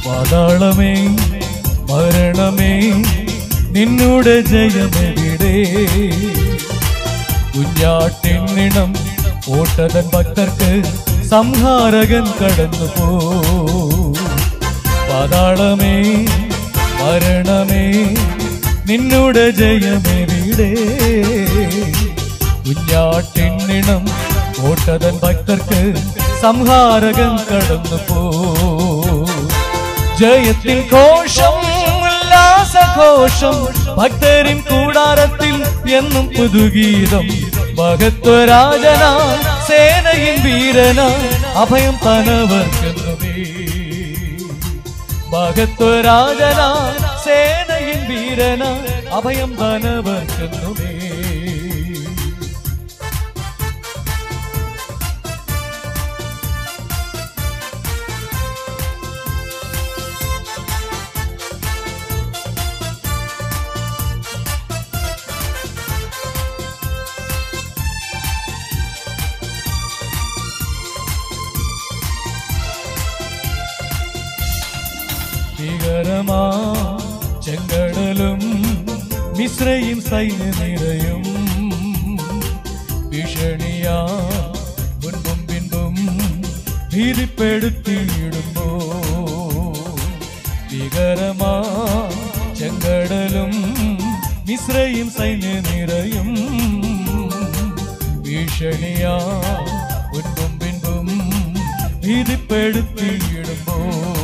പാതാളമേ മരണമേ നിന്നുടെ ജയമെവിടെ കുഞ്ഞാട്ടിന്നിണം ഓട്ടതൻ ഭക്തർക്ക് സംഹാരകൻ കടന്നു പോ പാതാളമേ മരണമേ നിന്നുടെ ജയമെവിടെ കുഞ്ഞാട്ടിന്നിണം ഓട്ടതൻ ഭക്തർക്ക് സംഹാരകൻ കടന്നു പോ ജയത്തിൻ ഘോഷം ഉല്ലാസഘോഷം ഭക്തരിൻ കൂടാരത്തിൽ എന്നും പുതുഗീതം മഹത്വരാജന സേനയിൻ വീരന അഭയം തനവർക്കെന്നുമേ മഹത്വരാജന സേനയിൻ വീരന അഭയം തനവർക്കെന്നുമേ ഭീകരമാ ചെങ്കടലും മിശ്രയും സൈന്യ നിരയും ഭീഷണിയാ മുൻപും പിൻപും ഭീതിപ്പെടുത്തിയിടുമ്പോ ഭീകരമാ ചെങ്കടലും മിശ്രയും സൈന്യ നിരയും ഭീഷണിയാ മുൻപും പിൻപും ഭീതിപ്പെടുത്തിയിടുമ്പോ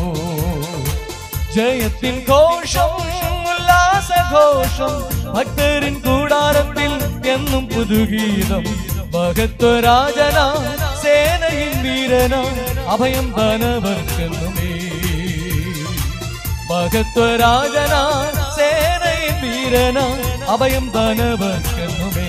ജയത്തിൻ ഘോഷം ഉല്ലാസഘോഷം ഭക്തരിൻ കൂടാരത്തിൽ എന്നും പുതുഗീതം മഹത്വരാജന സേനയിൻ വീരന അഭയം ധനവർക്കെന്നുമേ മഹത്വരാജന സേനയിൻ വീരന അഭയം ധനവർക്കെന്നുമേ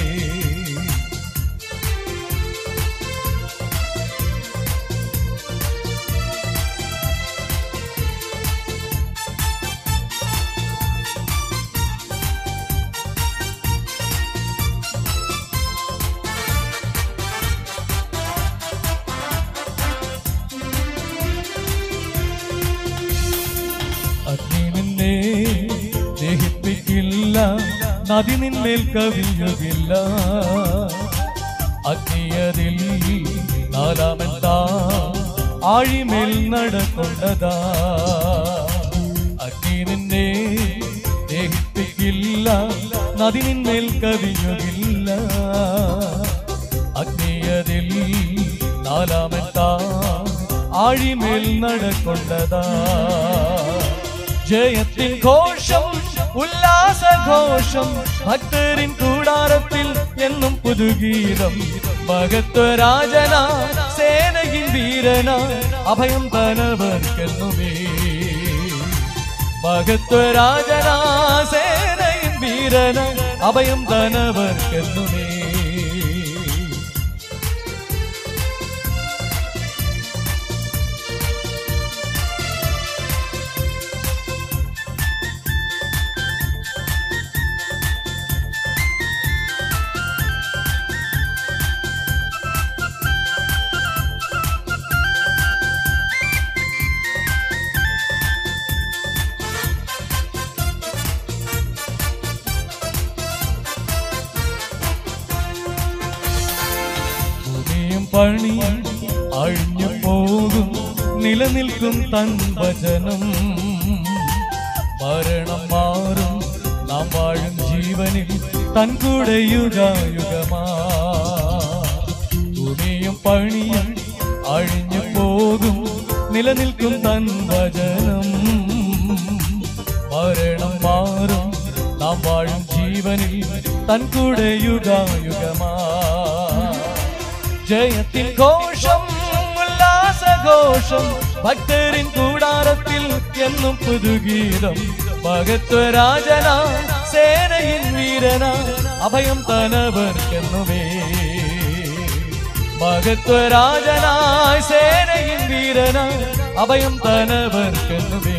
അഗ്നി നിന്നെ ദഹിപ്പിക്കില്ല നദി നിന്മേൽ കവിയുകില്ല അഗ്നിയതിൽ നാലാമെന്താ ആഴിമേൽ നടക്കൊണ്ടതാ അഗ്നി നിന്നെ ദഹിപ്പിക്കില്ല നദി നിന്മേൽ കവിയുകില്ല അഗ്നിയതിൽ നാലാമെന്താ ആഴിമേൽ നടക്കൊണ്ടതാ ജയത്തിൻ ഘോഷം ഉല്ലാസഘോഷം ഭക്തരിൻ കൂടാരത്തിൽ എന്നും പുതുഗീതം മഹത്വരാജന സേനയിൻ വീരന അഭയം തനവർക്കെന്നുമേ മഹത്വരാജന സേനയിൻ വീരന അഭയം തനവർക്കെന്നുമേ ഭൂമിയും പണിയും അഴിഞ്ഞു പോകും നിലനിൽക്കും തൻ വചനം മരണം മാറും നാം വാഴും ജീവനിൽ തൻ കൂടെ യുഗായുഗമാ ഭൂമിയും പണിയും അഴിഞ്ഞു പോകും നിലനിൽക്കും തൻ വചനം മരണം മാറും നാം വാഴും ജീവനിൽ തൻ കൂടെ യുഗായുഗമാ ജയത്തിൻ ഘോഷം ഉല്ലാസഘോഷം ഭക്തരിൻ കൂടാരത്തിൽ എന്നും പുതുഗീതം മഹത്വരാജന സേനയിൻ വീരന അഭയം തനവർക്കെന്നുമേ മഹത്വരാജനായ സേനയിൻ വീരന അഭയം തനവർക്കെന്നുമേ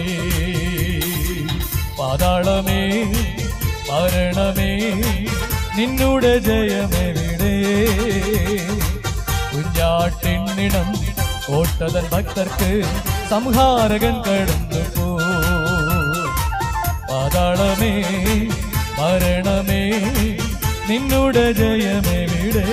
പാതാളമേ മരണമേ നിന്നുടെ ജയമെവിടെ കുഞ്ഞാട്ടിന്നിടം കോട്ടതൻ ഭക്തർക്ക് സംഹാരകൻ കടന്നു പോ പാതാളമേ മരണമേ നിന്നുടെ ജയമെവിടെ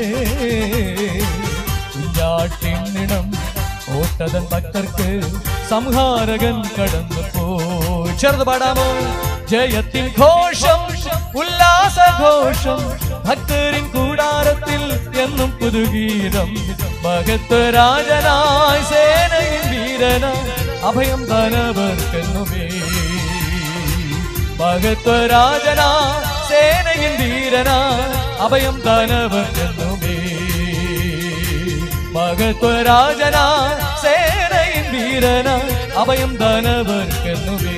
കുഞ്ഞാട്ടിൻ നിണം ഓട്ടതൻ ഭക്തർക്ക് സംഹാരകൻ കടന്നു പോ ചെറുത് പാടാമോ ജയത്തിൻ ഘോഷം ഉല്ലാസഘോഷം ഭക്തരിൻ കൂടാരത്തിൽ എന്നും പുതുഗീതം ഭഗത്വരാജനായ സേനയിൻ വീരന അഭയം ധനവർക്കെന്നുമേ ഭഗത്വരാജനാ സേനയിൻ വീരന അഭയം ധനവർക്കെന്നുമേ മഹത്വരാജനാ സേനയിൻ വീരന അഭയം ധനവർക്കെന്നുമേ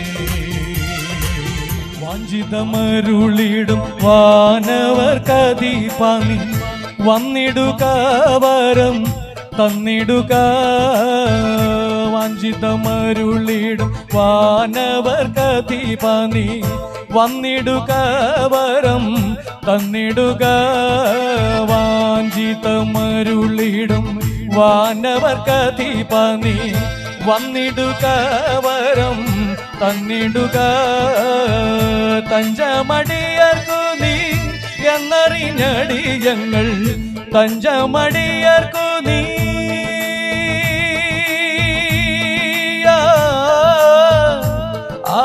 വാഞ്ചിതമരുളിടും വാനവർ കതിപാനി വന്നിടുക വരം തന്നിടുക വാഞ്ചിതമരുളിടും വാനവർ കതിപാനി വന്നിടുക വരം തന്നിടുക വാഞ്ചിതമരുളിടും വാനവർ കതിപാനി വന്നിടുക വരം തന്നിടുക തഞ്ചമടിയർക്കു നീ എന്നറിഞ്ഞടിയങ്ങൾ തഞ്ചമടിയർക്കു നീ ആ, ആ,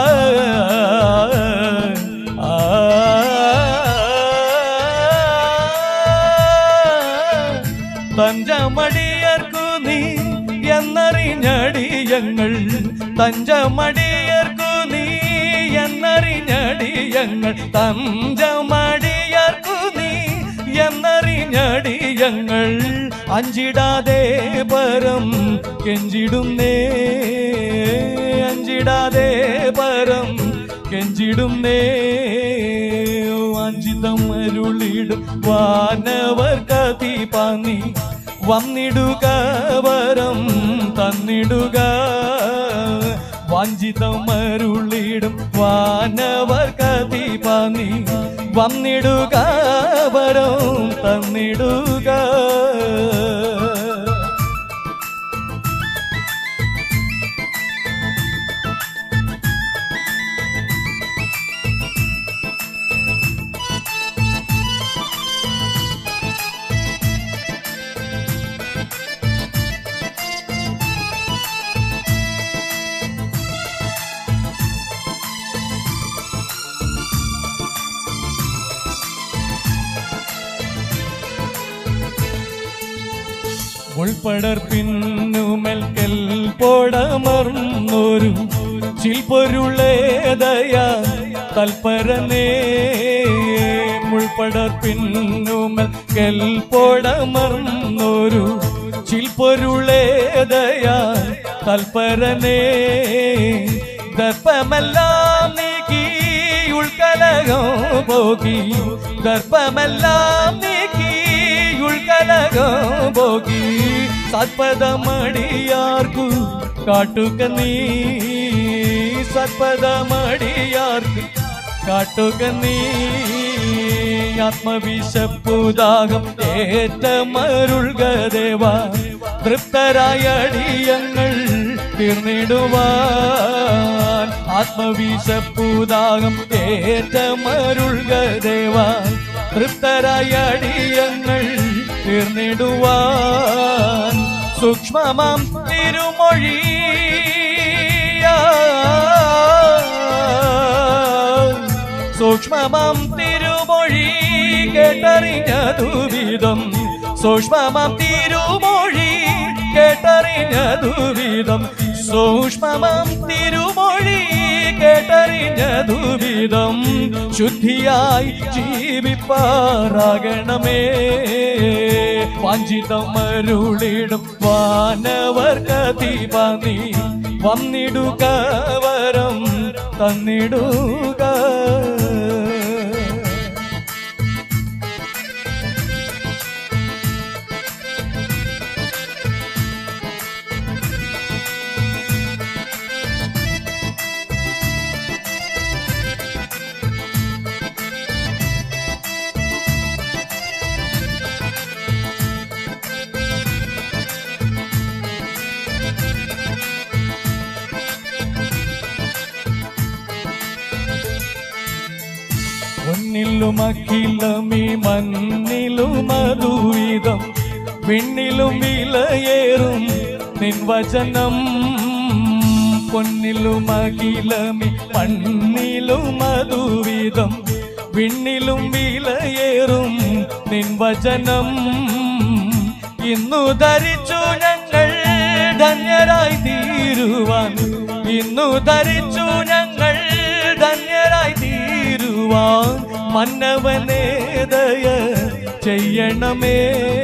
ആ, തഞ്ചമടിയർക്കു നീ എന്നറിഞ്ഞടിയങ്ങൾ തഞ്ചമടിയർക്കു നീ എന്നറിഞ്ഞടിയങ്ങൾ തഞ്ചമടിയർക്കു നീ എന്നറിഞ്ഞടിയങ്ങൾ അഞ്ചിടാതെ പരം കെഞ്ചിടുന്നേ അഞ്ചിടാതെ പരം കെഞ്ചിടുന്നേ വാഞ്ചിതം അരുളിടും വാനവർ കതിപാനി വന്നിടുക വരം തന്നിടുക വാഞ്ചിതം അരുളിടും വാനവർ കതിപാനി വന്നിടുക വരം തന്നിടുക ഉൾപ്പടർപ്പിന്നുമൽ കെൽപ്പൊടമർന്നൊരു ചിൽപ്പൊരുളേതയ തൽപരനേ മുൾപ്പടർപ്പിന്നുമൽ കെൽപ്പൊടമർന്നൊരു ചിൽപ്പൊരുളേതയ തൽപരനേ ദർപ്പമെല്ലാം നീക്കി ഉൾക്കലകം പോകി ദർപ്പമെല്ലാം നീക്കി ഉൾക്കലകം പോകി സത്പദമടിയാർക്കു കാട്ടുക നീ സത്പദമടിയാർക്കു കാട്ടുക നീ ആത്മവിശപ്പുദാഹം ഏറ്റമരുൾക ദേവ തൃപ്തരായ അടിയങ്ങൾ തീർന്നിടുവാൻ ആത്മവിശപ്പുദാഹം ഏറ്റമരുൾക ദേവ തൃപ്തരായ അടിയങ്ങൾ തീർന്നിടുവാൻ സൂക്ഷ്മമാം തിരുമൊഴി സൂക്ഷ്മമാം തിരുമൊഴി കേട്ടറിഞ്ഞതു വിധം സൂക്ഷ്മമാം തിരുമൊഴി കേട്ടറിഞ്ഞതു വിധം സൂക്ഷ്മമാം തിരുമൊഴി കേട്ടറിഞ്ഞതു വിധം ശുദ്ധിയായി ജീവിപ്പാറാകണമേ വാഞ്ചിതം അരുളിടും വാനവർ കതിപനി വന്നിടുക വരം തന്നിടുക വന്നിലും അഖിലമി മണ്ണിലും മധുവിധം വിണ്ണിലും വിലയേറും നിൻ വചനം പൊന്നിലും അഖിലമി മണ്ണിലും മധുവിധം വിണ്ണിലും വിലയേറും നിൻ വചനം ഇന്നു ധരിച്ചു ഞങ്ങൾ ധന്യരായി തീരുവാൻ ഇന്നു ധരിച്ചു ഞങ്ങൾ ധന്യരായി തീരുവാൻ മന്നവനേ ദയ ചെയ്യണമേ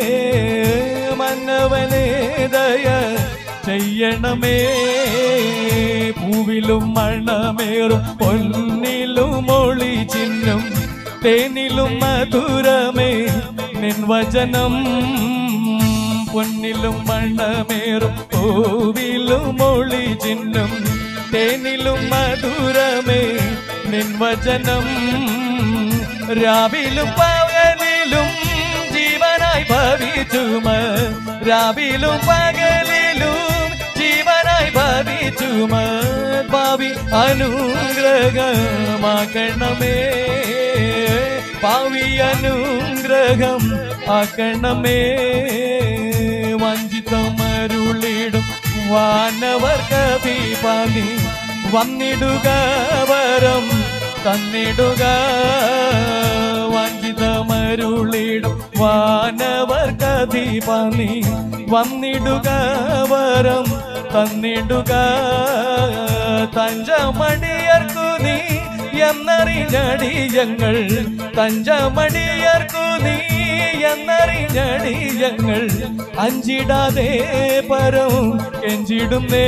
മന്നവനേ ദയ ചെയ്യണമേ പൂവിലും മണമേറും പൊന്നിലും ഒളി ചിഹ്നം തേനിലും മധുരമേ നിൻ വചനം പൊന്നിലും മണമേറും പൂവിലും ഒളി ചിഹ്നം തേനിലും മധുരമേ നിൻ വചനം രാവിലും പകലിലും ജീവനായി ഭവിച്ചുമ രാവിലും പകലിലും ജീവനായി ഭവിച്ചുമ ഭാവി അനുഗ്രഹമാക്കണമേ ഭാവി അനുഗ്രഹം ആക്കണമേ വഞ്ചിതമരുളിടും വാനവർ കവിപാലി വന്നിടുക വരം തന്നിടുക വഞ്ചിതമരുളിടും വാനവർ കതിപാലി വന്നിടുക വരം തന്നിടുക തഞ്ചമണിയർക്കു നീ എന്നറിഞ്ഞടി ഞങ്ങൾ തഞ്ചമണിയർക്കു നീ എന്നറിഞ്ഞടി ഞങ്ങൾ അഞ്ചിടാതെ പരം കെഞ്ചിടുന്നേ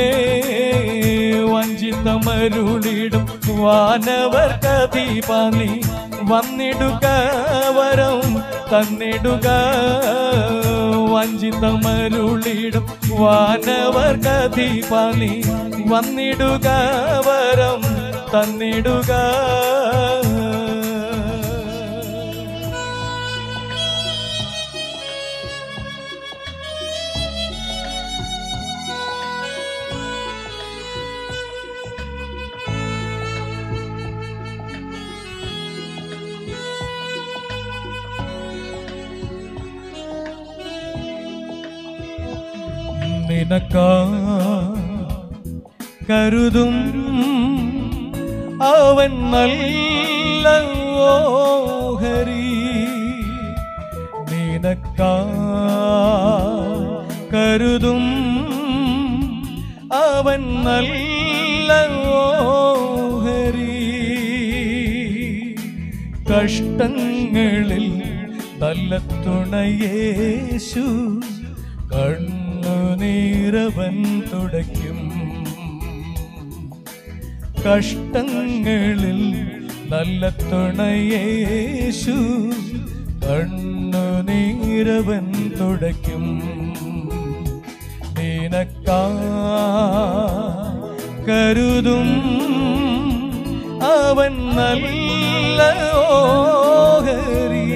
വഞ്ചിതമരുളിടും വാനവർ കതിപാലി വന്നിടുക വരം തന്നിടുക വഞ്ചിതമരുളിടും വാനവർ കതിപാലി വന്നിടുക വരം തന്നിടുക നിനക്കാ കരുതും അവൻ നല്ല ഓഹരി നിനക്കാ കരുതും അവൻ നല്ല ഓഹരി കഷ്ടങ്ങളിൽ നല്ല തുണയേശു കണ്ണുനീരവൻ തുടയ്ക്കും കഷ്ടങ്ങളിൽ നല്ല തുണയേശു കണ്ണുനീരവൻ തുടയ്ക്കും നിനക്കാ കരുതും അവൻ നല്ല ഓഹരി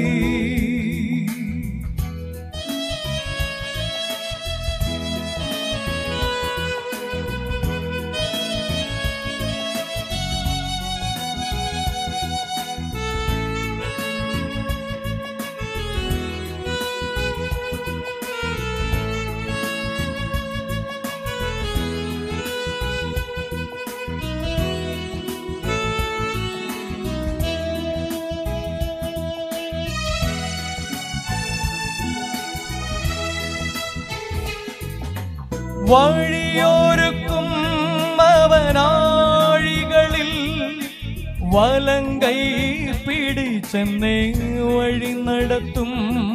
വഴിയൊരുക്കും അവനാഴികളിൽ വലങ്കൈ പിടിച്ചെന്നേ വഴി നടത്തും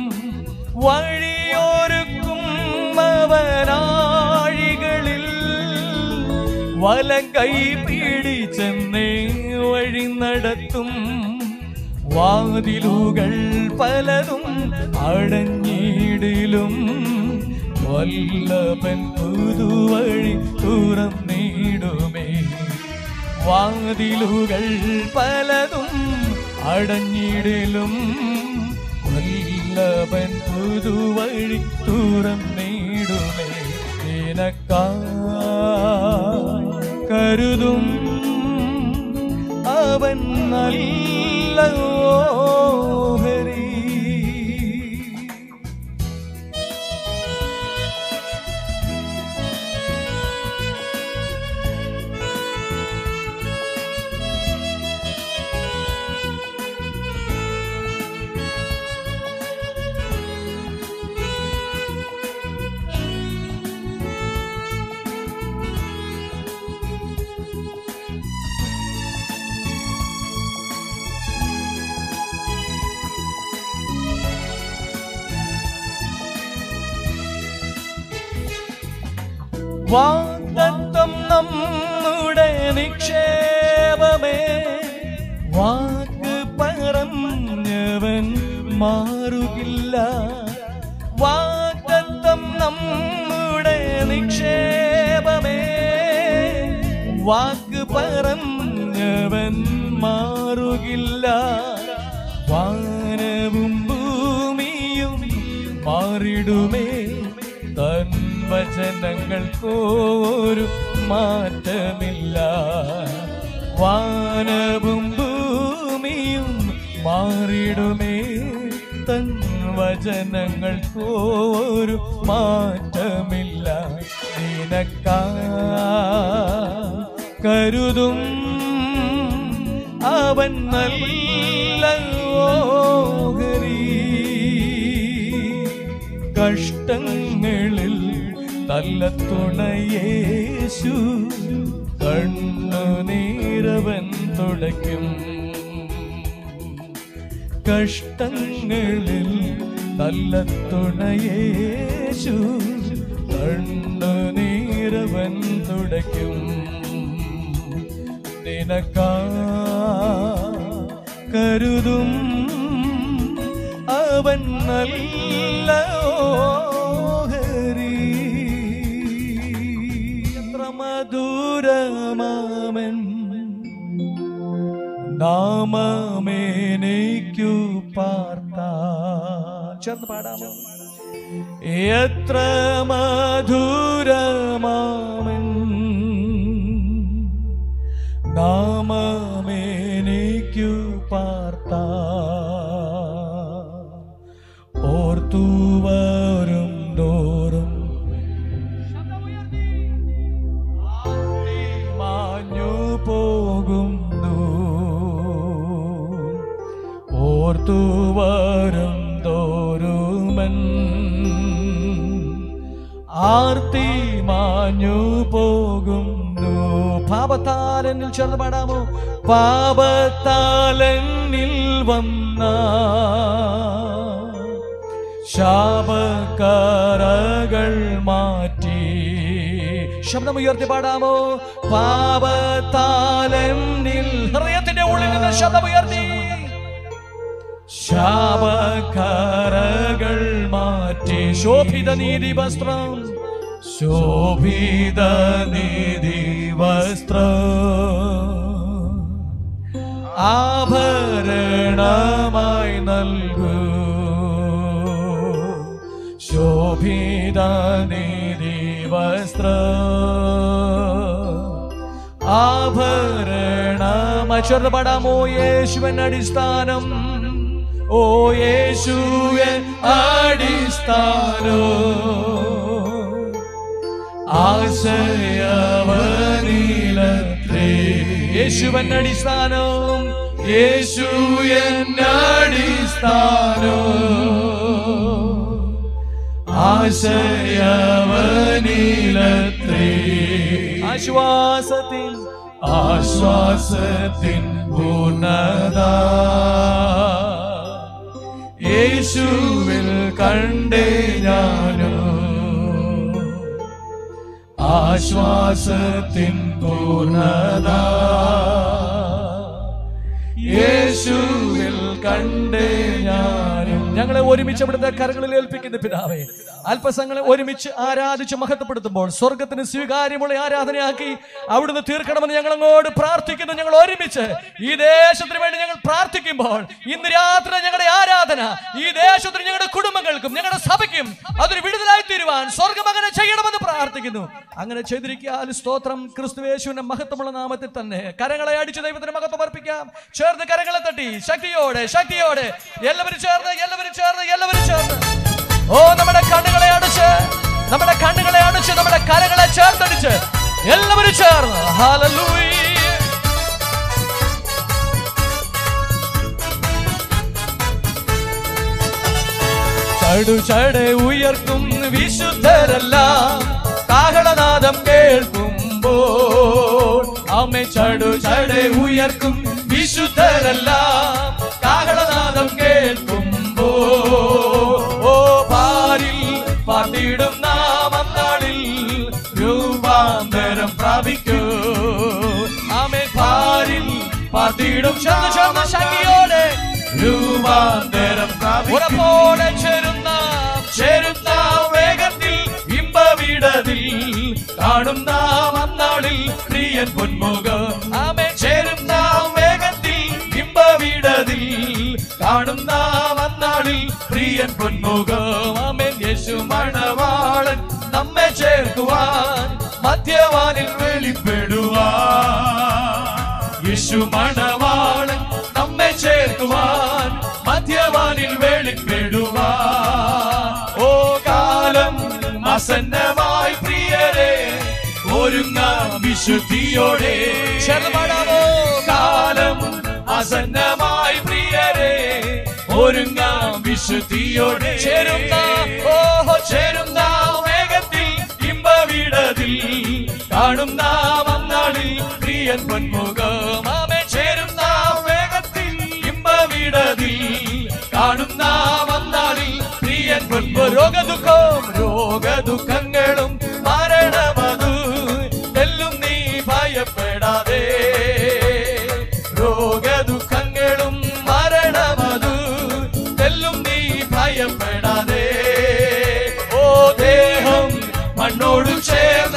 വഴിയൊരുക്കും അവനാഴികളിൽ വലങ്കൈ പിടിച്ചെന്നേ വഴി നടത്തും വാതിലുകൾ പലതും അടഞ്ഞിടിലും വല്ലഭൻ പുതുവഴി തുറന്നിടുമേ വാതിലുകൾ പലതും അടഞ്ഞിടിലും വല്ലഭൻ പുതുവഴി തുറന്നിടുമേ നിനക്കായി കരുതും അവൻ നല്ല വാഗ്ദത്തം നമ്മുടെ നിക്ഷേപമേ വാക്ക് പറഞ്ഞവൻ മാറുകില്ല വാഗ്ദത്തം നമ്മുടെ നിക്ഷേപമേ വാക്ക് പറഞ്ഞവൻ മാറുകില്ല വാനവും ഭൂമിയും മാറിടുമേ തൻ വചനങ്ങൾക്കോരു മാറ്റമില്ല വാനവും ഭൂമിയും മാറിടുമേ തൻ വചനങ്ങൾക്കോരു മാറ്റമില്ല നിനക്കാ കരുതും അവൻ നല്ല ഓഹരി കഷ്ടങ്ങളിൽ നല്ല തുണയേശു കണ്ണുനീരവൻ തുടയ്ക്കും കഷ്ടങ്ങളിൽ നല്ല തുണയേശു കണ്ണുനീരവൻ തുടയ്ക്കും നിനക്കാ കരുതും അവൻ നല്ല ഓഹരി എത്ര മധുരമാമൻ നാമമേനേക്കു പാർത്ത ചേർന്ന് പാടാമോ എത്ര മധുരമാമൻ നാമമേനേക്കു പാർത്ത ഓർത്തു വരും തോറും മാഞ്ഞു പോകുന്നു ഓർത്തു വരും തോറുമൻ ആർത്തി മാഞ്ഞു പോകുന്നു പാപത്താലെന്നിൽ ചേർന്ന് പാടാമോ പാപത്താലെന്നിൽ വന്ന ശാപകരകൾ മാറ്റി ശബ്ദം ഉയർത്തി പാടാമോ പാപത്താലെന്നിൽ ഹൃദയത്തിന്റെ ഉള്ളിൽ നിന്ന് ശബ്ദം ഉയർത്തി ശാപകരകൾ മാറ്റി ശോഭിത നീതി വസ്ത്രം ശോഭിത നീതി വസ്ത്രം ആഭരണമായി നൽകൂ ശോഭിത നീതി വസ്ത്ര ആഭരണമായി ചേർന്ന് പാടാമോ യേശുവൻ അടിസ്ഥാനം ഓ യേശുവൻ അടിസ്ഥാനോ ആശയവനിലത്രേ യേശുവൻ അടിസ്ഥാനം യേശു എന്നടിസ്ഥാനോ ആശയവനിലത്രേ ആശ്വാസത്തിൽ ആശ്വാസത്തിൻ പൂർണ്ണത യേശുവിൽ കണ്ടേ ഞാനോ ആശ്വാസത്തിൻ പൂർണ്ണത യേശുവിൽ കണ്ടേ ഞാനും ഞങ്ങളെ ഒരുമിച്ച് അവിടുത്തെ കരങ്ങളിൽ ഏൽപ്പിക്കുന്ന പിതാവേ അല്പസങ്ങളെ ഒരുമിച്ച് ആരാധിച്ച് മഹത്വപ്പെടുത്തുമ്പോൾ സ്വർഗത്തിന് സ്വീകാര്യമുള്ള ആരാധനയാക്കി അവിടുന്ന് തീർക്കണമെന്ന് ഞങ്ങൾ അങ്ങോട്ട് പ്രാർത്ഥിക്കുന്നു ഞങ്ങൾ ഒരുമിച്ച് ഈ ദേശത്തിന് വേണ്ടി ഞങ്ങൾ പ്രാർത്ഥിക്കുമ്പോൾ ഇന്ന് രാത്രി ഞങ്ങളുടെ ആരാധന ഈ ദേശത്തിന് ഞങ്ങളുടെ കുടുംബങ്ങൾക്കും ഞങ്ങളുടെ സഭയ്ക്കും അതൊരു വിടുതലായി തീരുവാൻ സ്വർഗം അങ്ങനെ ചെയ്യണമെന്ന് പ്രാർത്ഥിക്കുന്നു അങ്ങനെ ചെയ്തിരിക്കാൻ സ്തോത്രം ക്രിസ്തുവേശുവിന്റെ മഹത്വമുള്ള നാമത്തിൽ തന്നെ കരങ്ങളെ അടിച്ച് ദൈവത്തിന് മഹത്വം അർപ്പിക്കാം ചേർന്ന് കരങ്ങളെ തട്ടി ശക്തിയോടെ ശക്തിയോടെ എല്ലാവരും ചേർന്ന് എല്ലാവരും ചേർന്ന് എല്ലാവരും ചേർന്ന് ഓ നമ്മുടെ കണ്ണുകളെ അടച്ച് നമ്മുടെ കണ്ണുകളെ അടച്ച് നമ്മുടെ കരങ്ങളെ ചേർത്തടിച്ച് എല്ലാവരും ചേർന്ന് ഹല്ലേലൂയ ചടു ചടെ ഉയർക്കും വിശുദ്ധരെല്ലാം കാഹളനാദം കേൾക്കുമ്പോൾ അമ്മ ചടു ചടെ ഉയർക്കും വിശുദ്ധരെല്ലാം കാഹളനാദം കേൾക്കുമ്പോൾ ഓ പാരിൽ പാട്ടിടും നാം അന്നാളിൽ രൂപ രൂപാന്തരം പ്രാപിക്കൂ ആമേ പാരിൽ പാർത്തിടും ചെന്ന് ചെന്ന് ശക്തിയോടെ രൂപാന്തരം ഉറപ്പോടെ ചേരുന്ന ചേരുന്ന വേഗത്തിൽ ഇമ്പവിടതിൽ കാണുന്ന അന്നാളിൽ പ്രിയൻ പൊന്മുഖം ആമേ ചേരുന്ന വേഗത്തിൽ ഇമ്പവിടതിൽ കാണുന്ന അന്നാളിൽ പ്രിയൻ പൊന്മുഖം ആമേൻ യേശു മണവാളൻ നമ്മെ ചേർക്കുവാൻ മധ്യവാനിൽ വെളിപ്പെടുവാൻ യേശു മണവാളൻ നമ്മെ ചേർക്കുവാൻ മധ്യവാനിൽ വെളിപ്പെടുവാൻ ഓ കാലം അസന്നമായി പ്രിയരെ ഒരുങ്ങാം വിശുദ്ധിയോടെ ചെറുപടമോ കാലം അസന്നമായി പ്രിയരെ ഒരുങ്ങാം വിശുദ്ധിയോടെ ചേരുന്ന ഓഹോ ചേരുന്ന വേഗത്തിൽ ഇമ്പവിടതിൽ കാണുന്ന വന്നാളിൽ പ്രിയൻ പൊന്മുഖമാമെ ചേരുന്ന വേഗത്തിൽ ഇമ്പവിടതിൽ കാണുന്ന വന്നാളിൽ പ്രിയൻ പൊന്മു രോഗദുഃഖം രോഗദുഃഖങ്ങളും മരണമതു എല്ലും നീ ഭയപ്പെടാതെ രോഗദുഃഖങ്ങളും മരണമതു എല്ലും നീ ഭയപ്പെടാതെ ഓ ദേഹം മണ്ണോട് ചേർന്ന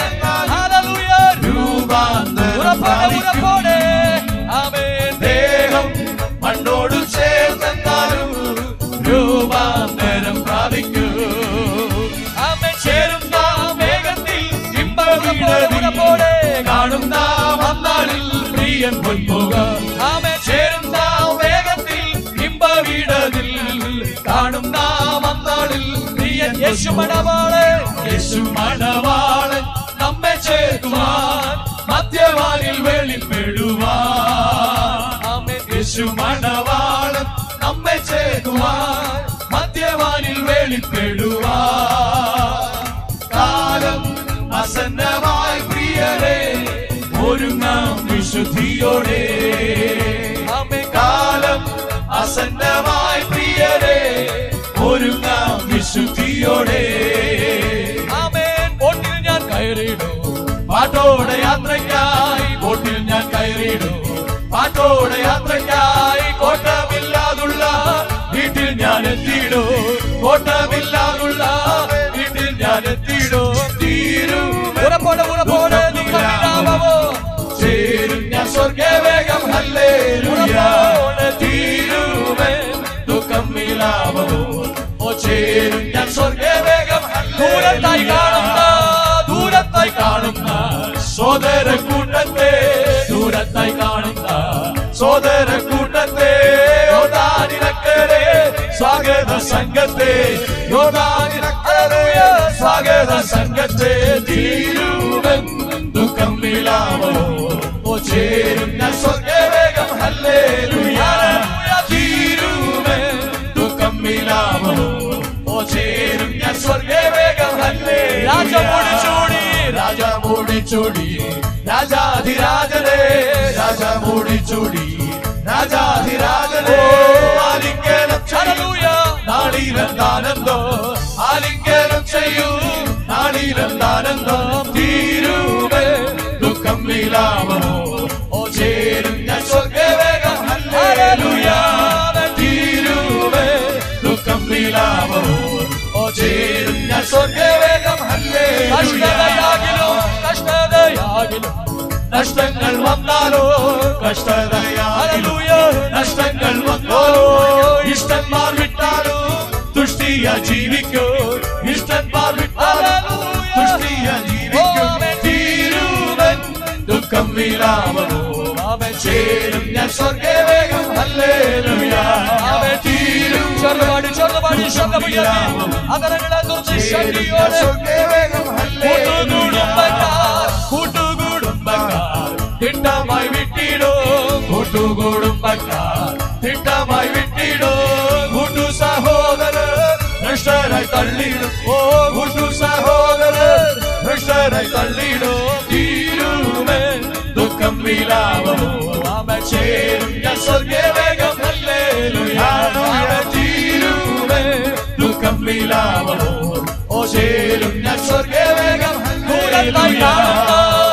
രൂപാന്തരം പ്രാപിക്കും. ആമേൻ. ദേഹം മണ്ണോട് ചേർന്നെന്നാലും രൂപാന്തരം പ്രാപിക്കൂ ആമേൻ. ചേരുന്ന വേഗത്തിൽ ഇമ്പവിടതിലൂടെ കാണുന്ന വന്നാളിൽ പ്രിയൻ പൊന്മുക ആമേ ചേരുന്ന വേഗത്തിൽ ഇമ്പവിടതിൽ കാണുന്ന വന്നാളിൽ പ്രിയൻ യേശു മണവാളെ യേശു മണവാളൻ നമ്മെ ചേർക്കുവാൻ മധ്യവാനിൽ വെളിപ്പെടുവാൻ ആമേൻ. യേശു മണവാളൻ നമ്മെ ചേർക്കുവാൻ മധ്യവാനിൽ വെളിപ്പെടുവാൻ കാലം അസന്നമായി പ്രിയരെ ഒരുങ്ങാം വിശുദ്ധിയോടെ കാലം അസന്നമായി പ്രിയരെ ഒരുങ്ങാം വിശുദ്ധിയോടെ ബോട്ടിൽ ഞാൻ കയറിയിടും പാട്ടോടെ യാത്രയ്ക്കായി ബോട്ടിൽ ഞാൻ കയറിയിടും പാട്ടോടെ യാത്രയ്ക്കായി കോട്ടമില്ലാതുള്ള വീട്ടിൽ ഞാൻ എത്തിയിടൂ കോട്ടമില്ലാതുള്ള വീട്ടിൽ ഞാൻ എത്തിയിടൂ തീരും ഉറപ്പോടെ ഉറപ്പോടെ നിങ്ങളാമോ ചേരും ഞാൻ സ്വർഗവേഗം ഹല്ലേലൂയ തീരുമേ ദുഃഖം മിലാമോ ഓ ചേരും ഞാൻ സ്വർഗവേഗം ദൂരത്തായി കാണുന്ന ദൂരത്തായി കാണുന്ന സോദര കൂട്ടത്തെ ദൂരത്തായി കാണുന്ന സോദര കൂട്ടത്തെ യോദാനിരക്കരെ സ്വാഗത സംഘത്തെ യോദാനിരക്കരെ സ്വാഗത സംഘത്തെ തീരുവൻ ദുഃഖം മിലാമോ ഓ ചേരും ഞാൻ സ്വർഗവേഗം ഹല്ലേലൂയ തീരുവൻ ദുഃഖം മിലാമോ ഓ ചേരും ഞാൻ സ്വർഗവേഗം ഹല്ലേലൂയ രാജമോടി ചൂടി രാജമോടി ചൂടി രാജാധിരാജനെ രാജമോടി ചൂടി രാജാധിരാജനെ ആലിംഗനം ഹല്ലേലൂയ നാളിലെന്താനന്ദോ ആലിംഗനം ചെയ്യൂ നാളിലെന്താനന്ദം തീരുവേ ദുഃഖം വിലാമോ ഓ ചേരും ഞാൻ സ്വർഗവേഗം ഹല്ലേലൂയ തീരുവേ ദുഃഖം വിലാമോ ഓ ചേരും ഞാൻ സ്വർഗവേഗം ഹല്ലേലൂയ കഷ്ടതയാകിലും നഷ്ടങ്ങൾ വന്നാലോ കഷ്ടതയാകിലും നഷ്ടങ്ങൾ വന്നാലോ ഇഷ്ടന്മാർ വിട്ടാലോ തുഷ്ടിയ ജീവിക്കോ ഇഷ്ടന്മാർ വിട്ടാലോ തുഷ്ടിയ ജീവിക്കോ തീരുവൻ ദുഃഖം വിലാമോ അവൻ ചേരും ഞാൻ സ്വർഗവേഗം ഹല്ലേലൂയ അവൻ തീരും ചെറുപാടി ചെറുപാടി ശബ്ദമുയർത്തി അതരങ്ങളെ കുറിച്ച് ശക്തിയോടെ സ്വർഗവേഗം കൂട്ടുകുടുംബക്കാർ കൂട്ടുകുടുംബക്കാർ തിട്ടമായി വിട്ടിടോ കൂട്ടുകുടുംബക്കാർ തിട്ടമായി വിട്ടിടോ കൂട്ടു സഹോദരർ ഭ്രഷ്ടരായി തള്ളിടും ഓ കൂട്ടു സഹോദരർ ഭ്രഷ്ടരായി തള്ളിടോ തീരുമേ ദുഃഖം വിലാപോ അവൻ ചേരും ഞാൻ സ്വർഗവേഗം ഹല്ലേലൂയ അവൻ തീരുമേ ദുഃഖം വിലാപോ ഓ ചേരും ഞാൻ സ്വർഗവേഗം ദൂരത്തായി ഹല്ലേലൂയ കാണുന്ന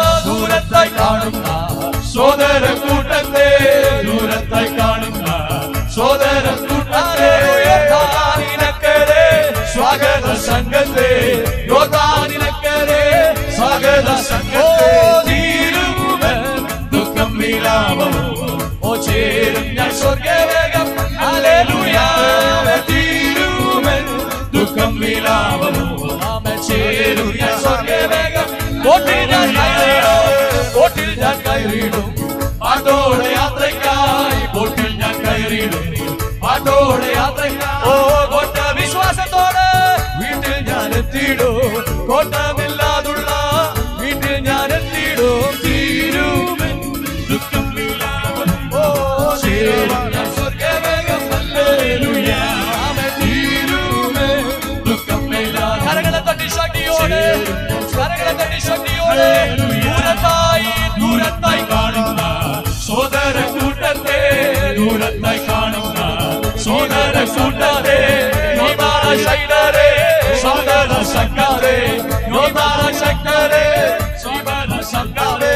ഞാൻ കയറിയിടും ബോട്ടിൽ ഞാൻ കയറിയിടും പാട്ടോടെ യാത്രയ്ക്കായി ബോട്ടിൽ ഞാൻ കയറിയിടും പാട്ടോടെ യാത്രയ്ക്കായി ഓ കോട്ട വിശ്വാസത്തോടെ വീട്ടിൽ ഞാൻ എത്തിയിടും കോട്ടമില്ലാതുള്ള വീട്ടിൽ ഞാൻ എത്തിയിടും തീരുമെൻ ദുഃഖമില്ലാതെ ഓ ചേരും ഞാൻ സ്വർഗ്ഗവേഗം ഹല്ലേലൂയ ആമേൻ തീരുമെൻ ദുഃഖമില്ലാതെ കരങ്ങളെ തട്ടി ശക്തിയോടെ കരങ്ങളെ തട്ടി ശക്തിയോടെ ദൂരത്തായി ദൂരത്തായി കാണുന്ന സോദര കൂട്ടത്തെ ദൂരത്തായി കാണുന്ന സോദര കൂട്ടത്തെ നോമാറ ശൈലരെ സോദര ശക്തരെ നോമാറ ശക്തരെ സോദര ശക്തരെ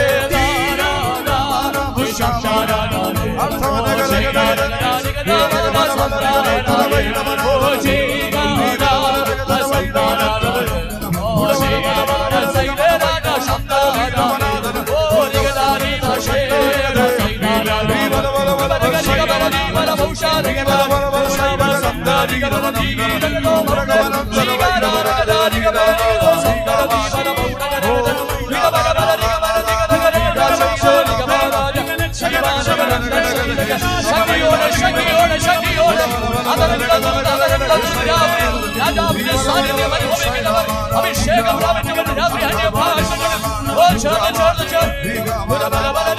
ശക്തിയോടെ ശക്തിയോടെ ശക്തിയോടെ രാജാവിന്റെ സാന്നിധ്യം അനുഭവിക്കുന്നവർ അഭിഷേകം പ്രാപിച്ചവർ രാത്രി അന്യഭാഷകളിൽ ഓ ചേർന്ന് ചേർന്ന് ചേർന്ന്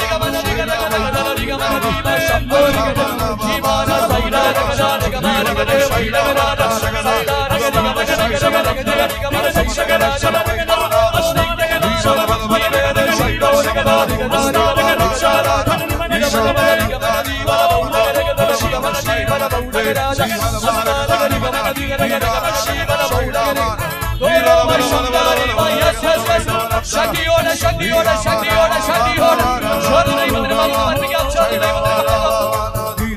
ശക്തിയോടെ ശക്തിയോടെ ശക്തിയോടെ ശക്തിയോടെ ചോദ്യ ദൈവത്തിന് മഹത്വം അർപ്പിക്കാം ചോദ്യ ദൈവത്തിന്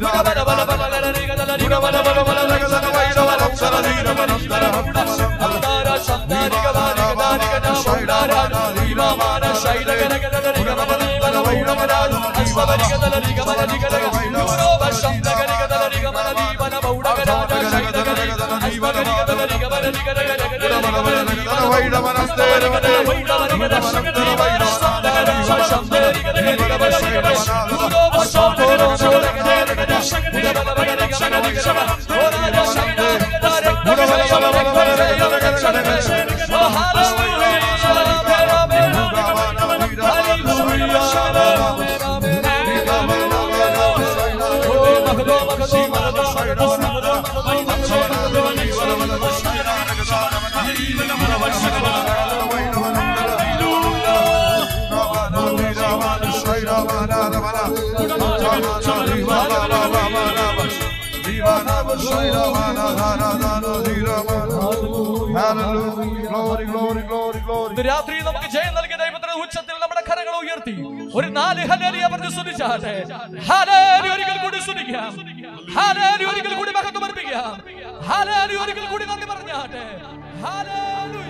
Glory, glory, glory, glory. ഇന്ന് രാത്രി നമുക്ക് ജയം നൽകിയ ദൈവത്തിന്റെ ഉച്ചത്തിൽ നമ്മുടെ കരങ്ങൾ ഉയർത്തി ഒരു നാല് ഹലേലിയ പറഞ്ഞ് സ്തുതിച്ചാട്ടെ ഹലേലി ഒരിക്കൽ കൂടി സ്തുതിക്കാം ഹലേലി ഒരിക്കൽ കൂടി മഹത്വം അർപ്പിക്കാം ഹലേലി ഒരിക്കൽ കൂടി നന്ദി പറഞ്ഞാട്ടെ ഹല്ലേലൂയ